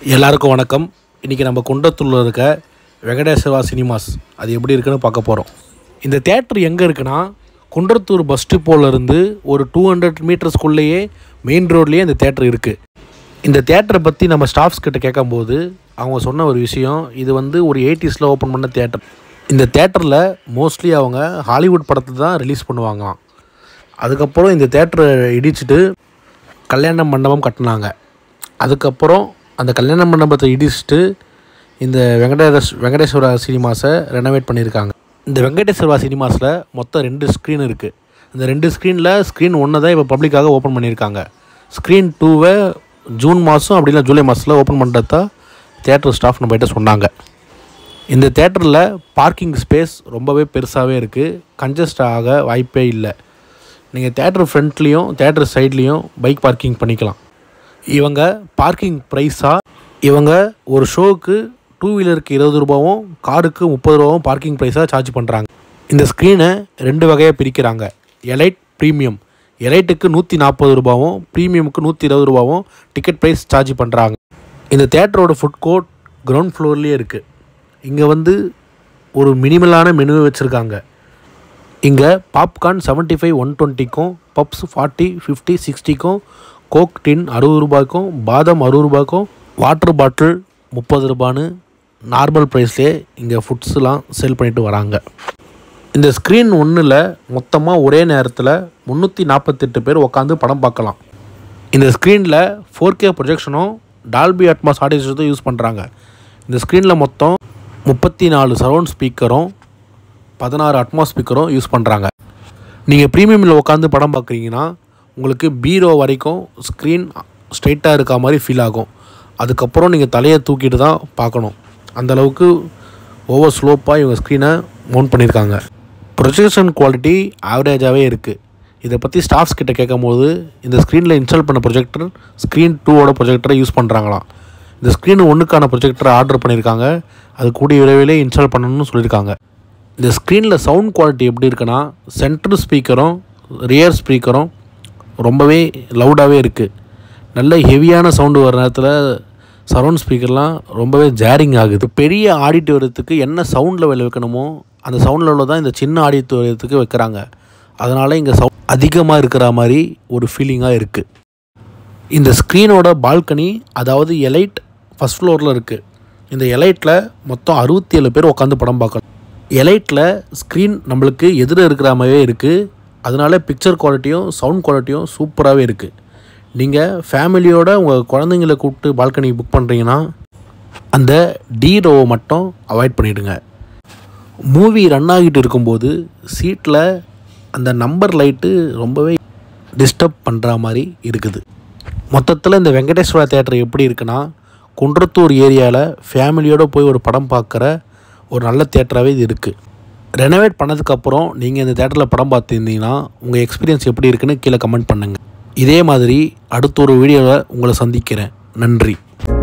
எல்லாருக்கும் வணக்கம் இன்றைக்கி நம்ம குன்றத்தூரில் இருக்க வெங்கடேஸ்வரா சினிமாஸ் அது எப்படி இருக்குன்னு பார்க்க போகிறோம் இந்த தேட்டர் எங்கே இருக்குன்னா குன்றத்தூர் பஸ் டிப்போலேருந்து ஒரு டூ ஹண்ட்ரட் மீட்டர்ஸ்குள்ளேயே மெயின் ரோட்லேயே இந்த தேட்டர் இருக்குது இந்த தேட்டரை பற்றி நம்ம ஸ்டாஃப்ஸ் கிட்ட கேட்கும்போது அவங்க சொன்ன ஒரு விஷயம் இது வந்து ஒரு எயிட்டிஸில் ஓப்பன் பண்ண தேட்டர் இந்த தேட்டரில் மோஸ்ட்லி அவங்க ஹாலிவுட் படத்தை தான் ரிலீஸ் பண்ணுவாங்களாம் அதுக்கப்புறம் இந்த தேட்டரை இடிச்சிட்டு கல்யாண மண்டபம் கட்டினாங்க அதுக்கப்புறம் அந்த கல்யாண மண்டபத்தை இடிச்சிட்டு இந்த வெங்கடேஷ் வெங்கடேஸ்வரா சினிமாஸை ரெனோவேட் பண்ணியிருக்காங்க இந்த வெங்கடேஸ்வரா சினிமாஸில் மொத்தம் ரெண்டு ஸ்க்ரீன் இருக்குது இந்த ரெண்டு ஸ்க்ரீனில் ஸ்க்ரீன் ஒன்று தான் இப்போ பப்ளிக்காக ஓப்பன் பண்ணியிருக்காங்க ஸ்க்ரீன் டூவை ஜூன் மாதம் அப்படி இல்லை ஜூலை மாதத்தில் ஓப்பன் பண்ணுறதா தேட்டர் ஸ்டாஃப் நம்மகிட்ட சொன்னாங்க இந்த தேட்டரில் பார்க்கிங் ஸ்பேஸ் ரொம்பவே பெருசாகவே இருக்குது கன்ஜஸ்ட் ஆக வாய்ப்பே இல்லை நீங்கள் தேட்டர் ஃப்ரண்ட்லேயும் தேட்டர் சைட்லேயும் பைக் பார்க்கிங் பண்ணிக்கலாம் இவங்க பார்க்கிங் ப்ரைஸாக இவங்க ஒரு ஷோவுக்கு டூ வீலருக்கு இருபது ரூபாவும் காருக்கு முப்பது ரூபாவும் பார்க்கிங் ப்ரைஸாக சார்ஜ் பண்ணுறாங்க இந்த ஸ்க்ரீனை ரெண்டு வகையாக பிரிக்கிறாங்க எலைட் ப்ரீமியம் எலைட்டுக்கு நூற்றி நாற்பது ரூபாவும் ப்ரீமியமுக்கு நூற்றி இருபது ரூபாவும் டிக்கெட் ப்ரைஸ் சார்ஜ் பண்ணுறாங்க இந்த தேட்டரோட ஃபுட் கோர்ட் கிரவுண்ட் ஃப்ளோர்லேயே இருக்குது இங்கே வந்து ஒரு மினிமலான மெனு வச்சுருக்காங்க இங்கே பாப்கார்ன் செவன்ட்டி ஃபைவ் ஒன் டுவெண்ட்டிக்கும் பப்ஸ் ஃபார்ட்டி ஃபிஃப்டி சிக்ஸ்டிக்கும் கோக் டின் அறுபது ரூபாய்க்கும் பாதாம் அறுபது ரூபாய்க்கும் வாட்டர் பாட்டில் முப்பது ரூபான்னு நார்மல் ப்ரைஸ்லேயே இங்கே ஃபுட்ஸ்லாம் சேல் பண்ணிட்டு வராங்க இந்த ஸ்க்ரீன் ஒன்றில் மொத்தமாக ஒரே நேரத்தில் முந்நூற்றி நாற்பத்தெட்டு பேர் உட்காந்து படம் பார்க்கலாம் இந்த ஸ்க்ரீனில் ஃபோர் கே ப்ரொஜெக்ஷனும் டால்பி அட்மாஸ் ஆடியோஸும் யூஸ் பண்ணுறாங்க இந்த ஸ்க்ரீனில் மொத்தம் முப்பத்தி நாலு சரவுண்ட் ஸ்பீக்கரும் பதினாறு அட்மாஸ் ஸ்பீக்கரும் யூஸ் பண்ணுறாங்க நீங்கள் ப்ரீமியமில் உட்காந்து படம் பார்க்குறீங்கன்னா உங்களுக்கு பீரோ வரைக்கும் ஸ்க்ரீன் ஸ்ட்ரைட்டாக இருக்க மாதிரி ஃபீல் ஆகும் அதுக்கப்புறம் நீங்கள் தலையை தூக்கிட்டு தான் பார்க்கணும் அந்தளவுக்கு ஓவர் ஸ்லோப்பாக இவங்க ஸ்க்ரீனை மவுண்ட் பண்ணியிருக்காங்க ப்ரொஜெக்ஷன் குவாலிட்டி ஆவரேஜாகவே இருக்குது இதை பற்றி ஸ்டாஃப்ஸ் கிட்ட கேட்கும்போது இந்த ஸ்க்ரீனில் இன்ஸ்டால் பண்ண ப்ரொஜெக்டர் ஸ்க்ரீன் டூவோட ப்ரொஜெக்டரை யூஸ் பண்ணுறாங்களாம் இந்த ஸ்க்ரீன் ஒன்றுக்கான ப்ரொஜெக்டரை ஆர்டர் பண்ணியிருக்காங்க அது கூடிய விரைவிலே இன்ஸ்டால் பண்ணணும்னு சொல்லியிருக்காங்க இந்த ஸ்க்ரீனில் சவுண்ட் குவாலிட்டி எப்படி இருக்குன்னா சென்ட்ரு ஸ்பீக்கரும் ரியர் ஸ்பீக்கரும் ரொம்பவே லவுடாகவே இருக்குது நல்ல ஹெவியான சவுண்டு வர நேரத்தில் சரவுண்ட் ஸ்பீக்கர்லாம் ரொம்பவே ஜேரிங் ஆகுது பெரிய ஆடிட்டோரியத்துக்கு என்ன சவுண்ட் லெவல் வைக்கணுமோ அந்த சவுண்ட் லெவலில் தான் இந்த சின்ன ஆடிட்டோரியத்துக்கு வைக்கிறாங்க அதனால் இங்கே சவு அதிகமாக இருக்கிற மாதிரி ஒரு ஃபீலிங்காக இருக்குது இந்த ஸ்க்ரீனோட பால்கனி அதாவது எலைட் ஃபஸ்ட் ஃப்ளோரில் இருக்குது இந்த எலைட்டில் மொத்தம் அறுபத்தி ஏழு பேர் உட்காந்து படம் பார்க்கலாம் எலைட்டில் ஸ்க்ரீன் நம்மளுக்கு எதிர இருக்கிற மாதிரியே இருக்குது அதனால பிக்சர் குவாலிட்டியும் சவுண்ட் குவாலிட்டியும் சூப்பராகவே இருக்குது நீங்கள் ஃபேமிலியோட உங்கள் குழந்தைங்களை கூப்பிட்டு பால்கனி புக் பண்ணுறீங்கன்னா அந்த டி ரோவை மட்டும் அவாய்ட் பண்ணிவிடுங்க மூவி ரன் ஆகிட்டு இருக்கும்போது சீட்டில் அந்த நம்பர் லைட்டு ரொம்பவே டிஸ்டர்ப் பண்ணுற மாதிரி இருக்குது மொத்தத்தில் இந்த வெங்கடேஸ்வரா தேட்டர் எப்படி இருக்குன்னா குன்றத்தூர் ஏரியாவில் ஃபேமிலியோடு போய் ஒரு படம் பார்க்குற ஒரு நல்ல தேட்டராகவே இது இருக்குது ரெனோவேட் பண்ணதுக்கப்புறம் நீங்கள் இந்த தேட்டரில் படம் பார்த்துருந்தீங்கன்னா உங்கள் எக்ஸ்பீரியன்ஸ் எப்படி இருக்குன்னு கீழே கமெண்ட் பண்ணுங்கள் இதே மாதிரி அடுத்த ஒரு வீடியோவில் உங்களை சந்திக்கிறேன் நன்றி